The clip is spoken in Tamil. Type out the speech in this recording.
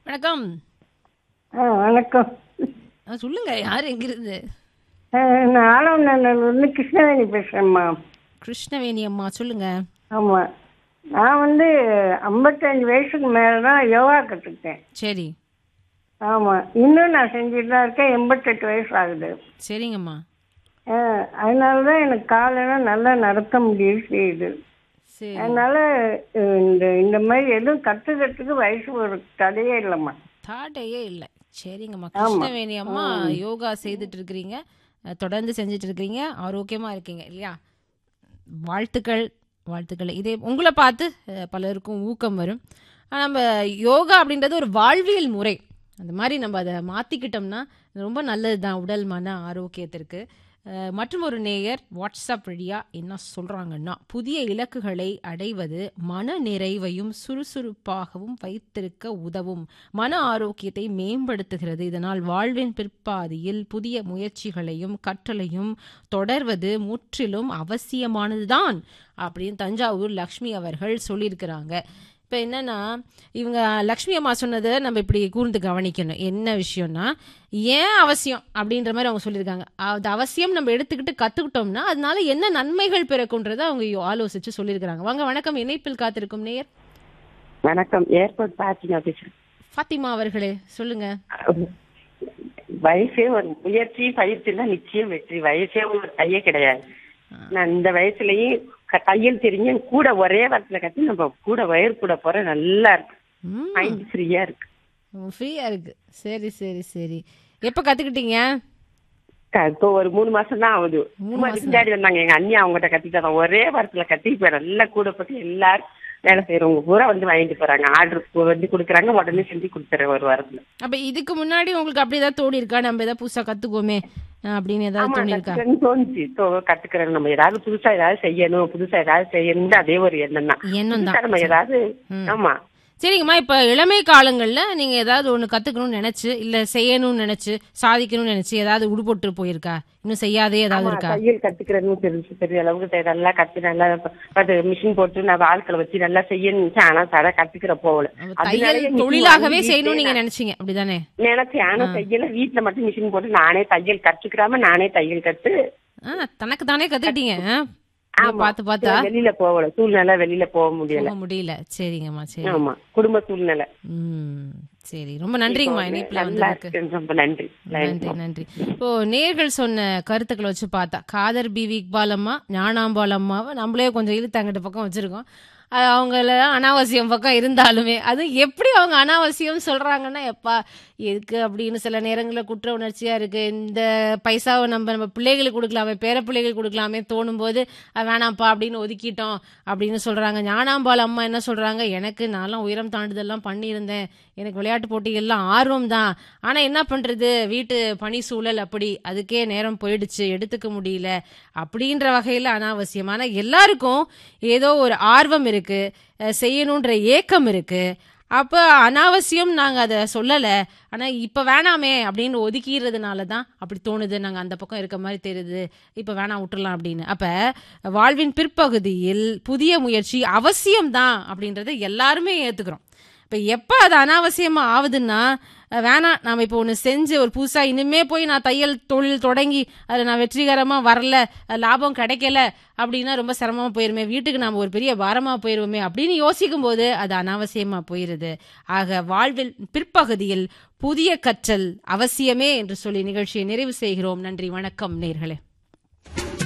வணக்கம் ஆ வணக்கம் ஆ, சொல்லுங்க யார் எங்கிருந்து ஆ, நான் ஆலவநல்லூர்லேருந்து கிருஷ்ணவேணி பேசுகிறேம்மா கிருஷ்ணவேணி அம்மா சொல்லுங்க ஆமாம் நான் வந்து ஐம்பத்தஞ்சு வயசுக்கு மேலே தான் யோகா கற்றுக்கிட்டேன் சரி ஆமாம் இன்னும் நான் செஞ்சுட்டு தான் இருக்கேன் எண்பத்தெட்டு வயசு ஆகுது சரிங்கம்மா ஆ, அதனால தான் எனக்கு காலெல்லாம் நல்லா நடத்த முடியுது செய்யுது சரி அதனால அஹ், இந்த இந்த மாதிரி எதுவும் கற்றுக்கிறதுக்கு வயசு ஒரு தடையே இல்லைம்மா தாட்டையே இல்லை சரிங்கம்மா கிருஷ்ணவேணி அம்மா யோகா செய்துட்டு இருக்கிறீங்க அஹ், தொடர்ந்து செஞ்சுட்டு இருக்கிறீங்க ஆரோக்கியமா இருக்கீங்க இல்லையா வாழ்த்துக்கள் வாழ்த்துக்கள் இதே உங்களை பார்த்து அஹ், பலருக்கும் ஊக்கம் வரும் ஆனா, நம்ம யோகா அப்படின்றது ஒரு வாழ்வியல் முறை அந்த மாதிரி நம்ம அதை மாற்றிக்கிட்டோம்னா ரொம்ப நல்லது தான் உடல் மன ஆரோக்கியத்திற்கு அஹ், மற்றும் ஒரு நேயர் வாட்ஸ்அப் வழியா என்ன சொல்றாங்கன்னா புதிய இலக்குகளை அடைவது மன நிறைவையும் சுறுசுறுப்பாகவும் வைத்திருக்க உதவும் மன ஆரோக்கியத்தை மேம்படுத்துகிறது இதனால் வாழ்வின் பிற்பாதியில் புதிய முயற்சிகளையும் கற்றலையும் தொடர்வது முற்றிலும் அவசியமானதுதான் அப்படின்னு தஞ்சாவூர் லக்ஷ்மி அவர்கள் சொல்லியிருக்கிறாங்க இப்போ என்னன்னா இவங்க லக்ஷ்மி அம்மா சொன்னதை நம்ம இப்படி கூர்ந்து கவனிக்கணும் என்ன விஷயம்னா ஏன் அவசியம் அப்படின்ற மாதிரி அவங்க சொல்லியிருக்காங்க அது அவசியம் நம்ம எடுத்துக்கிட்டு கற்றுக்கிட்டோம்னா அதனால என்ன நன்மைகள் பிறக்குன்றதை அவங்க யோ- ஆலோசிச்சு சொல்லியிருக்கிறாங்க வாங்க வணக்கம் இணைப்பில் காத்திருக்கும் நேயர் வணக்கம் ஏர்போர்ட் பார்க்கிங் ஆஃபீஸர் ஃபாத்திமா அவர்களே சொல்லுங்க வயசே ஒரு முயற்சி பயிற்சி தான் நிச்சயம் வெற்றி வயசே ஒரு தையே கிடையாது நான் இந்த வயசுலயும் க- தையல் தெரிஞ்சு கூட ஒரே வாரத்துல கட்டி நம்ம கூட வயர் கூட போற நல்லா இருக்கு மைண்ட் ஃப்ரீயா இருக்கு ஃப்ரீயா இருக்கு சரி சரி சரி எப்போ கற்றுக்கிட்டீங்க க- இப்போ ஒரு மூணு மாசம் தான் ஆகுது மூணு சும்மா மாசம் பின்னாடி வந்தாங்க எங்க அண்ணி அவங்ககிட்ட கத்திட்டாங்க ஒரே வாரத்துல கட்டி இப்ப நல்லா கூட போட்டு எல்லாரும் வேலை செய்யறவங்க பூரா வந்து வாங்கிட்டு போறாங்க ஆர்டர் வந்து கொடுக்குறாங்க உடனே செஞ்சு கொடுத்துறேன் ஒரு வாரத்துல அப்ப இதுக்கு முன்னாடி உங்களுக்கு அப்படி ஏதாவது தோணி இருக்கா நம்ம ஏதாவது புதுசா கத்துக்குவோமே அஹ் அப்படின்னு ஏதாவது ஆமா தோணி இருக்கா கத்துக்கிறேன்னு தோணுச்சு தோ- கத்துக்கிறேன் நம்ம ஏதாவது புதுசா ஏதாவது செய்யணும் புதுசா ஏதாவது செய்யணும் அதே ஒரு எண்ணம் தான் எண்ணம் புதுசா தான் நம்ம ஏதாவது ம். ஆமா சரிங்கம்மா இப்ப இளமை காலங்கள்ல நீங்க ஏதாவது ஒண்ணு கத்துக்கணும்னு நினைச்சு இல்ல செய்யணும்னு நினைச்சு சாதிக்கணும்னு நினைச்சு ஏதாவது உடுபோட்டு போயிருக்கா இன்னும் செய்யாதே ஏதாவது ஆமா, இருக்கா தையல் கத்துக்கிறேன்னு தெரிஞ்சு பெரிய அளவுக்கு தெ- நல்லா கத்து நல்லா ப- அது மிஷின் போட்டு நான் ஆட்களை வச்சு நல்லா செய்யணும் நினைச்சேன். ஆனா தர கத்துக்கிற போகல அப்ப அதனாலயே தையல் machine தொழிலாகவே வாங்கி செய்யணும்னு வீட்லயே நீங்க நினைச்சீங்க அப்படிதானே நினைச்சேன் ஆனா செய்யல வீட்டுல மட்டும் மிஷின் போட்டு நானே தையல் கத்துக்கிறாம நானே தையல் கத்து ஆ, தனக்கு தானே கத்துக்கிட்டீங்க ஆ? ஆமா. பார்த்து பார்த்தா வெளியில போகல சூழ்நிலை வெளியில போக முடியல போக முடியல சரிங்கம்மா சரி ஆமா குடும்ப சூழ்நிலை ம் சரி ரொம்ப நன்றிங்கம்மா இணைப்புல நல்லா வந்ததுக்கு இருக்கு ரொம்ப நன்றி நன்றி நன்றி இப்போ நேர்கள் சொன்ன கருத்துக்களை வச்சு பார்த்தா காதர் பிவி இக்பால் அம்மா ஞானாம்பாள் அம்மாவை நம்மளே கொஞ்சம் இழுத்தாங்கிட்ட பக்கம் வச்சிருக்கோம் அது அவங்கள அனாவசியம் பக்கம் இருந்தாலுமே அது எப்படி அவங்க அனாவசியம் சொல்றாங்கன்னா எப்பா எதுக்கு அப்படின்னு சில நேரங்களில் குற்ற உணர்ச்சியா இருக்கு இந்த பைசாவை நம்ம நம்ம பிள்ளைகளுக்கு கொடுக்கலாமே பேர பிள்ளைகளுக்கு கொடுக்கலாமே தோணும் போது "அது வேணாம்ப்பா அப்படின்னு ஒதுக்கிட்டோம் அப்படின்னு சொல்றாங்க ஞானாம்பாள் அம்மா என்ன சொல்றாங்க எனக்கு நான்லாம் உயரம் தாண்டுதல்லாம் பண்ணியிருந்தேன் எனக்கு விளையாட்டு போட்டிகள்லாம் ஆர்வம் தான் ஆனா என்ன பண்றது வீட்டு பணி சூழல் அப்படி அதுக்கே நேரம் போயிடுச்சு எடுத்துக்க முடியல அப்படின்ற வகையில அனாவசியம் ஆனா எல்லாருக்கும் ஏதோ ஒரு ஆர்வம் இருக்கு அஹ் செய்யணுன்ற ஏக்கம் இருக்கு அப்ப அனாவசியம் நாங்க அதை சொல்லல ஆனா இப்ப வேணாமே அப்படின்னு ஒதுக்கிறதுனால தான் அப்படி தோணுது நாங்க அந்த பக்கம் இருக்க மாதிரி தெரியுது இப்ப வேணாம் விட்டுறலாம் அப்படின்னு அப்ப வாழ்வின் பிற்பகுதியில் புதிய முயற்சி அவசியம்தான் அப்படின்றத எல்லாருமே ஏத்துக்கிறோம் இப்போ எப்போ அது அனாவசியமா ஆகுதுன்னா அஹ் வேணாம் நாம இப்போ ஒன்று செஞ்சு ஒரு புதுசாக இனிமே போய் நான் தையல் தொழில் தொடங்கி அதில் நான் வெற்றிகரமாக வரல அஹ் லாபம் கிடைக்கல அப்படின்னா ரொம்ப சிரமமாக போயிருமே வீட்டுக்கு நாம் ஒரு பெரிய பாரமாக போயிருவோமே அப்படின்னு யோசிக்கும் போது அது அனாவசியமாக போயிருது ஆக வாழ்வில் பிற்பகுதியில் புதிய கற்றல் அவசியமே என்று சொல்லி நிகழ்ச்சியை நிறைவு செய்கிறோம் நன்றி வணக்கம் நேர்களே